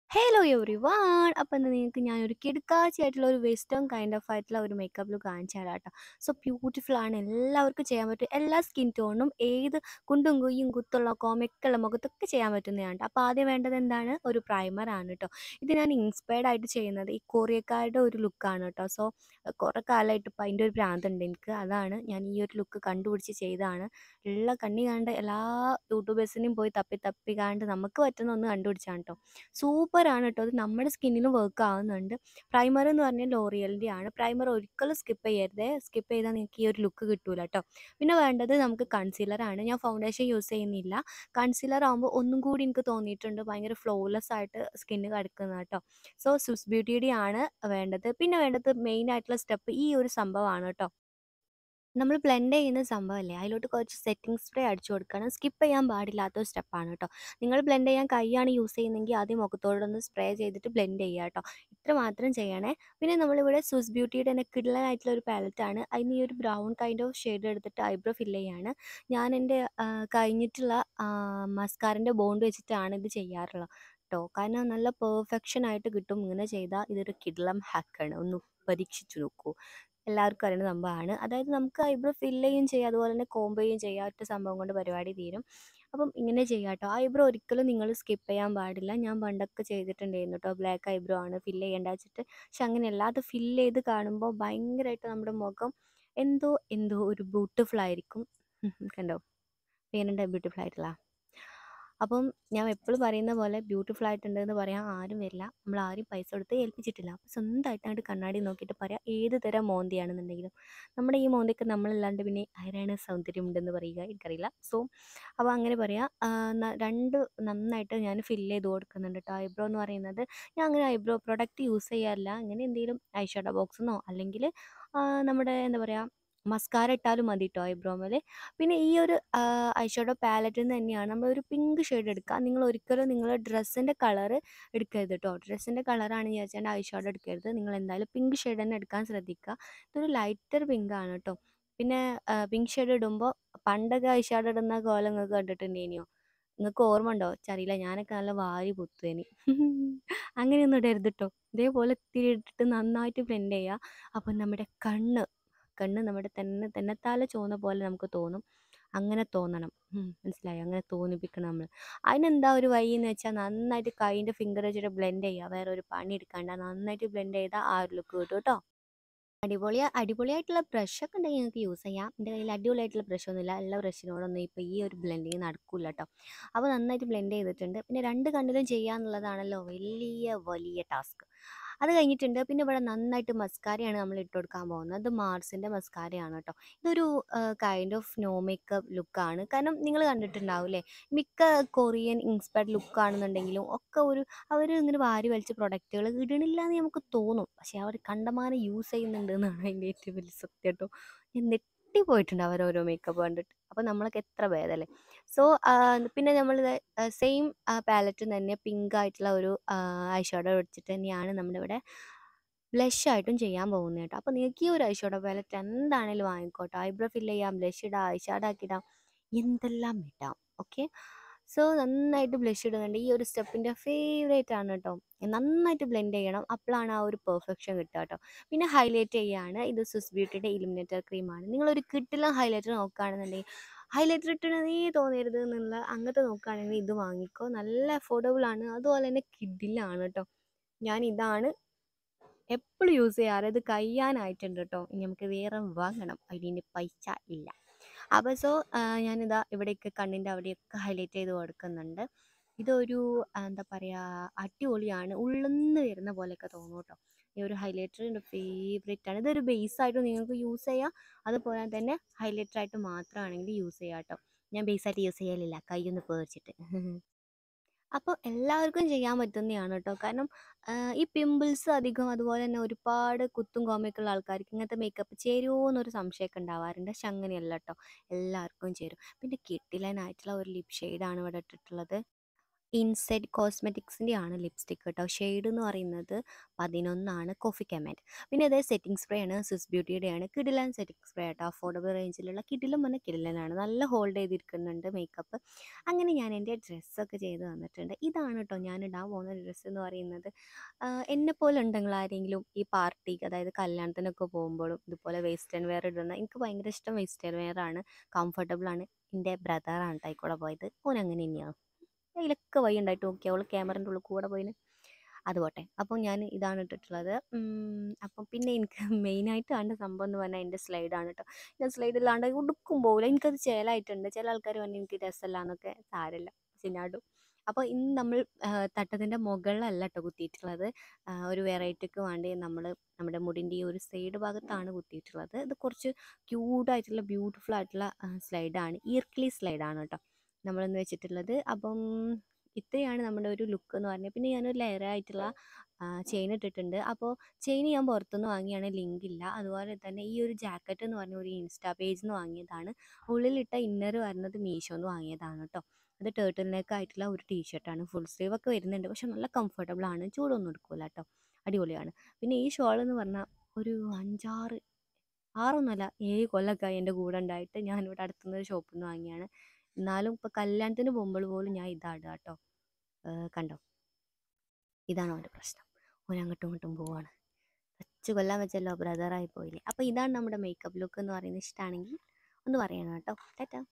hello every one അപ്പം ഇന്ന് നിങ്ങൾക്ക് ഞാനൊരു കിടുക്കാച്ചയായിട്ടുള്ള ഒരു വെസ്റ്റേൺ കൈൻഡ് ഓഫ് ആയിട്ടുള്ള ഒരു മേക്കപ്പ് ലുക്ക് കാണിച്ചു തരാം കേട്ടോ സോ ബ്യൂട്ടിഫുൾ ആണ് എല്ലാവർക്കും ചെയ്യാൻ പറ്റും എല്ലാ സ്കിൻ ടോണും ഏത് കുണ്ടും കുയ്യും കുത്തുള്ള കോമയ്ക്കുള്ള മുഖത്തൊക്കെ ചെയ്യാൻ പറ്റുന്നതാണ് അപ്പോൾ ആദ്യം വേണ്ടത് എന്താണ് ഒരു പ്രൈമർ ആണ് കേട്ടോ ഇത് ഞാൻ ഇൻസ്പയർഡ് ആയിട്ട് ചെയ്യുന്നത് ഈ കൊറിയക്കാരുടെ ഒരു ലുക്കാണ് കേട്ടോ സോ കുറേ കാലമായിട്ട് ഇപ്പം അതിൻ്റെ ഒരു ഭ്രാന്തുണ്ട് എനിക്ക് അതാണ് ഞാൻ ഈ ഒരു ലുക്ക് കണ്ടുപിടിച്ച് ചെയ്തതാണ് ഉള്ള കണ്ണി കണ്ട എല്ലാ യൂട്യൂബേഴ്സിനെയും പോയി തപ്പി തപ്പി കാണ്ട് നമുക്ക് പറ്റുന്ന ഒന്ന് കണ്ടുപിടിച്ചാണ് കേട്ടോ സൂപ്പറാണ് കേട്ടോ അത് നമ്മുടെ സ്കിന്നിനും വർക്ക് ആവുന്നുണ്ട് പ്രൈമർ എന്ന് പറഞ്ഞാൽ ലോറിയലിൻ്റെ ആണ് പ്രൈമർ ഒരിക്കലും സ്കിപ്പ് ചെയ്യരുത് സ്കിപ്പ് ചെയ്താൽ നിങ്ങൾക്ക് ഈ ഒരു ലുക്ക് കിട്ടൂല കേട്ടോ പിന്നെ വേണ്ടത് നമുക്ക് കൺസീലർ ആണ് ഞാൻ ഫൗണ്ടേഷൻ യൂസ് ചെയ്യുന്നില്ല കൺസീലർ ആകുമ്പോൾ ഒന്നും കൂടി എനിക്ക് തോന്നിയിട്ടുണ്ട് ഭയങ്കര ഫ്ലോലെസ് ആയിട്ട് സ്കിന്ന് കിടക്കുന്നത് കേട്ടോ സോ സ്വിസ് ബ്യൂട്ടിയുടെ ആണ് വേണ്ടത് പിന്നെ വേണ്ടത് മെയിൻ ആയിട്ടുള്ള സ്റ്റെപ്പ് ഈ ഒരു സംഭവമാണ് കേട്ടോ നമ്മൾ ബ്ലെൻഡ് ചെയ്യുന്ന സംഭവമല്ലേ അതിലോട്ട് കുറച്ച് സെറ്റിംഗ് സ്പ്രേ അടിച്ചു കൊടുക്കണം സ്കിപ്പ് ചെയ്യാൻ പാടില്ലാത്ത ഒരു സ്റ്റെപ്പാണ് കേട്ടോ നിങ്ങൾ ബ്ലെൻഡ് ചെയ്യാൻ കൈയാണ് യൂസ് ചെയ്യുന്നതെങ്കിൽ ആദ്യം മുഖത്തോടൊന്ന് സ്പ്രേ ചെയ്തിട്ട് ബ്ലെൻഡ് ചെയ്യുക കേട്ടോ ഇത്ര മാത്രം ചെയ്യണേ പിന്നെ നമ്മളിവിടെ സ്വിസ് ബ്യൂട്ടിയുടെ തന്നെ കിഡ്ലനായിട്ടുള്ള ഒരു പാലറ്റാണ് അതിന് ഈ ഒരു ബ്രൗൺ കൈൻഡ് ഓഫ് ഷെയ്ഡ് എടുത്തിട്ട് ഐബ്രോ ഫില്ല് ചെയ്യാണ് ഞാൻ എൻ്റെ കഴിഞ്ഞിട്ടുള്ള മസ്കാറിൻ്റെ ബോണ്ട് വെച്ചിട്ടാണ് ഇത് ചെയ്യാറുള്ളത് കേട്ടോ കാരണം നല്ല പെർഫെക്ഷൻ ആയിട്ട് കിട്ടും ഇങ്ങനെ ചെയ്താൽ ഇതൊരു കിഡ്ലം ഹാക്കാണ് ഒന്ന് പരീക്ഷിച്ചു നോക്കൂ എല്ലാവർക്കും അറിയുന്ന സംഭവമാണ് അതായത് നമുക്ക് ഐബ്രോ ഫില്ല് ചെയ്യുകയും ചെയ്യാം അതുപോലെ തന്നെ കോംബോ ചെയ്യുകയും ചെയ്യാം ഒറ്റ സംഭവം കൊണ്ട് പരിപാടി തീരും അപ്പം ഇങ്ങനെ ചെയ്യാം കേട്ടോ ഐബ്രോ ഒരിക്കലും നിങ്ങൾ സ്കിപ്പ് ചെയ്യാൻ പാടില്ല ഞാൻ പണ്ടൊക്കെ ചെയ്തിട്ടുണ്ടായിരുന്നു കേട്ടോ ബ്ലാക്ക് ഐബ്രോ ആണ് ഫില്ല് ചെയ്യേണ്ട വെച്ചിട്ട് പക്ഷെ അങ്ങനെയല്ല അത് ഫില്ല് ചെയ്ത് കാണുമ്പോൾ ഭയങ്കരമായിട്ട് നമ്മുടെ മുഖം എന്തോ എന്തോ ഒരു ബ്യൂട്ടിഫുൾ ആയിരിക്കും കണ്ടോ പേരുണ്ട് ബ്യൂട്ടിഫുൾ ആയിട്ടുള്ള അപ്പം ഞാൻ എപ്പോഴും പറയുന്ന പോലെ ബ്യൂട്ടിഫുൾ ആയിട്ടുണ്ട് എന്ന് പറയാൻ ആരും വരില്ല നമ്മൾ ആരും പൈസ കൊടുത്ത് ഏൽപ്പിച്ചിട്ടില്ല അപ്പോൾ സ്വന്തമായിട്ട് അങ്ങോട്ട് കണ്ണാടി നോക്കിയിട്ട് പറയാം ഏത് തരം മോന്തിയാണെന്നുണ്ടെങ്കിലും നമ്മുടെ ഈ മോന്തയ്ക്ക് നമ്മളല്ലാണ്ട് പിന്നെ ആരാണ് സൗന്ദര്യമുണ്ടെന്ന് പറയുക എനിക്കറിയില്ല സോ അപ്പോൾ അങ്ങനെ പറയാം രണ്ട് നന്നായിട്ട് ഞാൻ ഫില്ല് ചെയ്ത് കൊടുക്കുന്നുണ്ട് കേട്ടോ ഐബ്രോ എന്ന് പറയുന്നത് ഞാൻ അങ്ങനെ ഐബ്രോ പ്രൊഡക്റ്റ് യൂസ് ചെയ്യാറില്ല അങ്ങനെ എന്തെങ്കിലും ഐഷാഡോ ബോക്സെന്നോ അല്ലെങ്കിൽ നമ്മുടെ എന്താ പറയുക മസ്കാര ഇട്ടാലും മതി കേട്ടോ ഐബ്രോമേൽ പിന്നെ ഈ ഒരു ഐഷാഡോ പാലറ്റിൽ നിന്ന് തന്നെയാണ് നമ്മൾ ഒരു പിങ്ക് ഷെയ്ഡ് എടുക്കുക നിങ്ങൾ ഒരിക്കലും നിങ്ങൾ ഡ്രസ്സിൻ്റെ കളർ എടുക്കരുത് കേട്ടോ ഡ്രസ്സിൻ്റെ കളറാണ് വിചാരിച്ചാൽ ഐഷാഡോ എടുക്കരുത് നിങ്ങൾ എന്തായാലും പിങ്ക് ഷെയ്ഡ് തന്നെ എടുക്കാൻ ശ്രദ്ധിക്കുക ഇതൊരു ലൈറ്റർ പിങ്ക് ആണ് കേട്ടോ പിന്നെ പിങ്ക് ഷെയ്ഡ് ഇടുമ്പോൾ പണ്ടൊക്കെ ഐഷാഡോ ഇടുന്ന കോലം നിങ്ങൾക്ക് കണ്ടിട്ടുണ്ടേനിയോ നിങ്ങൾക്ക് ഓർമ്മ ഉണ്ടോ ചറിയില്ല ഞാനൊക്കെ നല്ല വാരി പൊത്തുവേനി അങ്ങനെയൊന്നും ഇടരുത് കേട്ടോ ഇതേപോലെ ഇത്തിരി ഇട്ടിട്ട് നന്നായിട്ട് ബ്ലെൻഡ് ചെയ്യുക അപ്പം നമ്മുടെ കണ്ണ് കണ്ണ് നമ്മുടെ തന്നെ തന്നെത്താലെ ചോന്ന പോലെ നമുക്ക് തോന്നും അങ്ങനെ തോന്നണം മനസ്സിലായോ അങ്ങനെ തോന്നിപ്പിക്കണം നമ്മൾ അതിനെന്താ ഒരു വഴി എന്ന് വെച്ചാൽ നന്നായിട്ട് കൈൻ്റെ ഫിംഗർ വെച്ചിട്ട് ബ്ലെൻഡ് ചെയ്യുക വേറെ ഒരു പണി എടുക്കണ്ട നന്നായിട്ട് ബ്ലെൻഡ് ചെയ്താൽ ആ ഒരു ലുക്ക് കിട്ടും കേട്ടോ അടിപൊളി അടിപൊളിയായിട്ടുള്ള ബ്രഷൊക്കെ ഉണ്ടെങ്കിൽ നിങ്ങൾക്ക് യൂസ് ചെയ്യാം എൻ്റെ കയ്യിൽ അടിപൊളിയായിട്ടുള്ള ബ്രഷൊന്നുമില്ല എല്ലാ ബ്രഷിനോടൊന്നും ഇപ്പോൾ ഈ ഒരു ബ്ലെൻഡിങ് നടക്കില്ല കേട്ടോ അപ്പോൾ നന്നായിട്ട് ബ്ലെൻഡ് ചെയ്തിട്ടുണ്ട് പിന്നെ രണ്ട് കണ്ണിലും ചെയ്യാന്നുള്ളതാണല്ലോ വലിയ വലിയ ടാസ്ക് അത് കഴിഞ്ഞിട്ടുണ്ട് പിന്നെ ഇവിടെ നന്നായിട്ട് മസ്കാരയാണ് നമ്മൾ ഇട്ട് കൊടുക്കാൻ പോകുന്നത് അത് മാർസിൻ്റെ മസ്കാരയാണ് കേട്ടോ ഇതൊരു കൈൻഡ് ഓഫ് നോ മേക്കപ്പ് ലുക്കാണ് കാരണം നിങ്ങൾ കണ്ടിട്ടുണ്ടാവില്ലേ മിക്ക കൊറിയൻ ഇൻസ്പയർഡ് ലുക്കാണെന്നുണ്ടെങ്കിലും ഒക്കെ ഒരു അവർ ഇങ്ങനെ വാരി വലിച്ച പ്രൊഡക്റ്റുകൾ ഇടണില്ല എന്ന് നമുക്ക് തോന്നും പക്ഷേ അവർ കണ്ടമാനം യൂസ് ചെയ്യുന്നുണ്ട് എന്നാണ് അതിൻ്റെ ഏറ്റവും വലിയ സത്യം കേട്ടോ ഞാൻ ഞെട്ടിപ്പോയിട്ടുണ്ട് അവർ ഓരോ മേക്കപ്പ് കണ്ടിട്ട് അപ്പോൾ നമ്മളൊക്കെ എത്ര ഭേദമല്ലേ സോ പിന്നെ നമ്മൾ സെയിം പാലറ്റ് തന്നെ പിങ്ക് ആയിട്ടുള്ള ഒരു ഐഷാഡോ വെച്ചിട്ട് തന്നെയാണ് നമ്മുടെ ഇവിടെ ബ്ലഷ് ആയിട്ടും ചെയ്യാൻ പോകുന്നത് കേട്ടോ അപ്പോൾ നിങ്ങൾക്ക് ഈ ഒരു ഐഷാഡോ പാലറ്റ് എന്താണേലും വാങ്ങിക്കോട്ടോ ഐബ്രോ ഫില്ല് ചെയ്യാം ബ്ലഷ് ഇടാം ഐഷാഡോ ആക്കിയിടാം എന്തെല്ലാം ഇടാം ഓക്കെ സോ നന്നായിട്ട് ബ്ലഷ് ഇടുന്നുണ്ട് ഈ ഒരു സ്റ്റെപ്പിൻ്റെ ഫേവറേറ്റ് ആണ് കേട്ടോ നന്നായിട്ട് ബ്ലെൻഡ് ചെയ്യണം അപ്പോഴാണ് ആ ഒരു പെർഫെക്ഷൻ കിട്ടുക കേട്ടോ പിന്നെ ഹൈലൈറ്റ് ചെയ്യാണ് ഇത് സ്വിസ് ബ്യൂട്ടിയുടെ ഇലിമിനേറ്റർ ക്രീമാണ് നിങ്ങളൊരു കിട്ടില്ല ഹൈലൈറ്റർ നോക്കുകയാണെന്നുണ്ടെങ്കിൽ ഹൈലൈറ്റർ ഇട്ടണതേ തോന്നരുത് എന്നുള്ള അങ്ങനത്തെ നോക്കുകയാണെങ്കിൽ ഇത് വാങ്ങിക്കോ നല്ല അഫോർഡബിൾ ആണ് അതുപോലെ തന്നെ കിഡിലാണ് കേട്ടോ ഞാൻ ഇതാണ് എപ്പോഴും യൂസ് ചെയ്യാറ് ഇത് കഴിയാനായിട്ടുണ്ട് കേട്ടോ ഇനി നമുക്ക് വേറെ വാങ്ങണം അതിന് പൈസ ഇല്ല അപ്പോൾ സോ ഞാനിതാ ഇവിടെയൊക്കെ കണ്ണിൻ്റെ അവിടെയൊക്കെ ഹൈലൈറ്റ് ചെയ്ത് കൊടുക്കുന്നുണ്ട് ഇതൊരു എന്താ പറയുക അടിപൊളിയാണ് ഉള്ളിന്ന് വരുന്ന പോലെയൊക്കെ തോന്നും കേട്ടോ ഈ ഒരു ഹൈലൈറ്റർ എൻ്റെ ഫേവറേറ്റ് ആണ് ഇതൊരു ബേസ് ആയിട്ട് നിങ്ങൾക്ക് യൂസ് ചെയ്യാം അതുപോലെ തന്നെ ഹൈലൈറ്റർ ആയിട്ട് മാത്രമാണെങ്കിൽ യൂസ് ചെയ്യാം കേട്ടോ ഞാൻ ബേസ് ആയിട്ട് യൂസ് ചെയ്യലില്ല കൈയൊന്ന് പേർച്ചിട്ട് അപ്പോൾ എല്ലാവർക്കും ചെയ്യാൻ പറ്റുന്നതാണ് കേട്ടോ കാരണം ഈ പിമ്പിൾസ് അധികം അതുപോലെ തന്നെ ഒരുപാട് കുത്തും കോമയൊക്കെയുള്ള ആൾക്കാർക്ക് ഇങ്ങനത്തെ മേക്കപ്പ് ചേരുമോ എന്നൊരു സംശയമൊക്കെ ഉണ്ടാവാറുണ്ട് പക്ഷെ അങ്ങനെയല്ല കേട്ടോ എല്ലാവർക്കും ചേരും പിന്നെ കിട്ടിലനായിട്ടുള്ള ഒരു ലിപ് ഷെയ്ഡാണ് ഇവിടെ ഇട്ടിട്ടുള്ളത് ഇൻസെഡ് കോസ്മെറ്റിക്സിൻ്റെ ആണ് ലിപ്സ്റ്റിക് കേട്ടോ ഷെയ്ഡ് എന്ന് പറയുന്നത് പതിനൊന്നാണ് കോഫി കമാൻഡ് പിന്നെ അതേ സെറ്റിംഗ് സ്പ്രേ ആണ് സ്വിസ് ബ്യൂട്ടിയുടെ ആണ് കിഡിലൻ സെറ്റിംഗ് സ്പ്രേ ആട്ടോ അഫോർഡബിൾ റേഞ്ചിലുള്ള കിഡിലും വന്ന കിഡിലനാണ് നല്ല ഹോൾഡ് ചെയ്തിരിക്കുന്നുണ്ട് മേക്കപ്പ് അങ്ങനെ ഞാൻ എൻ്റെ ഡ്രസ്സൊക്കെ ചെയ്ത് വന്നിട്ടുണ്ട് ഇതാണ് കേട്ടോ ഞാൻ ഇടാൻ പോകുന്ന ഡ്രസ്സ് എന്ന് പറയുന്നത് എന്നെ പോലെ ഉണ്ടെങ്കിൽ ആരെങ്കിലും ഈ പാർട്ടിക്ക് അതായത് കല്യാണത്തിനൊക്കെ പോകുമ്പോഴും ഇതുപോലെ വെസ്റ്റേൺ വെയർ ഇടുന്ന എനിക്ക് ഭയങ്കര ഇഷ്ടം വെസ്റ്റേൺ വെയർ ആണ് കംഫർട്ടബിൾ ആണ് എൻ്റെ ബ്രദറാണ് കേട്ടോ ആയിക്കോടെ പോയത് ഓൻ അങ്ങനെ തന്നെയാണ് അതിലൊക്കെ വഴി ഉണ്ടായിട്ട് നോക്കി അവൾ ക്യാമറൻ്റെ ഉള്ളിൽ കൂടെ പോയിന് അത് പോട്ടെ അപ്പോൾ ഞാൻ ഇതാണ് ഇട്ടിട്ടുള്ളത് ഉം, അപ്പം പിന്നെ എനിക്ക് മെയിനായിട്ട് കണ്ട സംഭവം എന്ന് പറഞ്ഞാൽ എൻ്റെ സ്ലൈഡാണ് കേട്ടോ ഞാൻ സ്ലൈഡ് ഇല്ലാണ്ട് ഉടുക്കും പോകില്ല എനിക്കത് ചേലായിട്ടുണ്ട് ചില ആൾക്കാർ പറഞ്ഞു എനിക്ക് രസമല്ല എന്നൊക്കെ സാരമില്ല പക്ഷെ ഞാൻ ഇടും അപ്പോൾ ഇന്ന് നമ്മൾ തട്ടത്തിൻ്റെ മുകളിലല്ല കേട്ടോ കുത്തിയിട്ടുള്ളത് ആ, ഒരു വെറൈറ്റിക്ക് വേണ്ടി നമ്മൾ നമ്മുടെ മുടിൻ്റെ ഈ ഒരു സൈഡ് ഭാഗത്താണ് കുത്തിയിട്ടുള്ളത് ഇത് കുറച്ച് ക്യൂട്ടായിട്ടുള്ള ബ്യൂട്ടിഫുൾ ആയിട്ടുള്ള സ്ലൈഡാണ് ഇയർക്ലി സ്ലൈഡാണ് കേട്ടോ നമ്മളെന്ന് വെച്ചിട്ടുള്ളത് അപ്പം ഇത്രയാണ് നമ്മുടെ ഒരു ലുക്ക് എന്ന് പറഞ്ഞാൽ പിന്നെ ഞാനൊരു ലെയർ ആയിട്ടുള്ള ചെയിൻ ഇട്ടിട്ടുണ്ട് അപ്പോൾ ചെയിൻ ഞാൻ പുറത്തുനിന്ന് വാങ്ങിയാണ് ലിങ്ക് ഇല്ല അതുപോലെ തന്നെ ഈ ഒരു ജാക്കറ്റ് എന്ന് പറഞ്ഞ ഒരു ഇൻസ്റ്റാ പേജിൽ നിന്ന് വാങ്ങിയതാണ് ഉള്ളിലിട്ട ഇന്നർ വരുന്നത് മീഷോന്ന് വാങ്ങിയതാണ് കേട്ടോ അത് ടേർട്ടിൽ നെക്ക് ആയിട്ടുള്ള ഒരു ടീഷർട്ടാണ് ഫുൾ സ്ലീവ് ഒക്കെ വരുന്നുണ്ട് പക്ഷെ നല്ല കംഫർട്ടബിൾ ആണ് ചൂടൊന്നും എടുക്കില്ല കേട്ടോ അടിപൊളിയാണ് പിന്നെ ഈ ഷോൾ എന്ന് പറഞ്ഞാൽ ഒരു അഞ്ചാറ് ആറൊന്നുമല്ല ഏഴ് കൊല്ലമൊക്കെ എൻ്റെ കൂടെ ഉണ്ടായിട്ട് ഞാനിവിടെ അടുത്തുനിന്ന് ഒരു ഷോപ്പിൽ നിന്ന് വാങ്ങിയാണ് എന്നാലും ഇപ്പോൾ കല്യാണത്തിന് പോകുമ്പോൾ പോലും ഞാൻ ഇതാടുക കേട്ടോ കണ്ടോ ഇതാണ് അവൻ്റെ പ്രശ്നം ഓൻ അങ്ങോട്ടും ഇങ്ങോട്ടും പോവാണ് വെച്ച് കൊല്ലാൻ വെച്ചല്ലോ ബ്രദറായി പോയില്ലേ അപ്പോൾ ഇതാണ് നമ്മുടെ മേക്കപ്പ് ലുക്ക് എന്ന് പറയുന്നത് ഇഷ്ടമാണെങ്കിൽ ഒന്ന് പറയണം കേട്ടോ ടാറ്റാ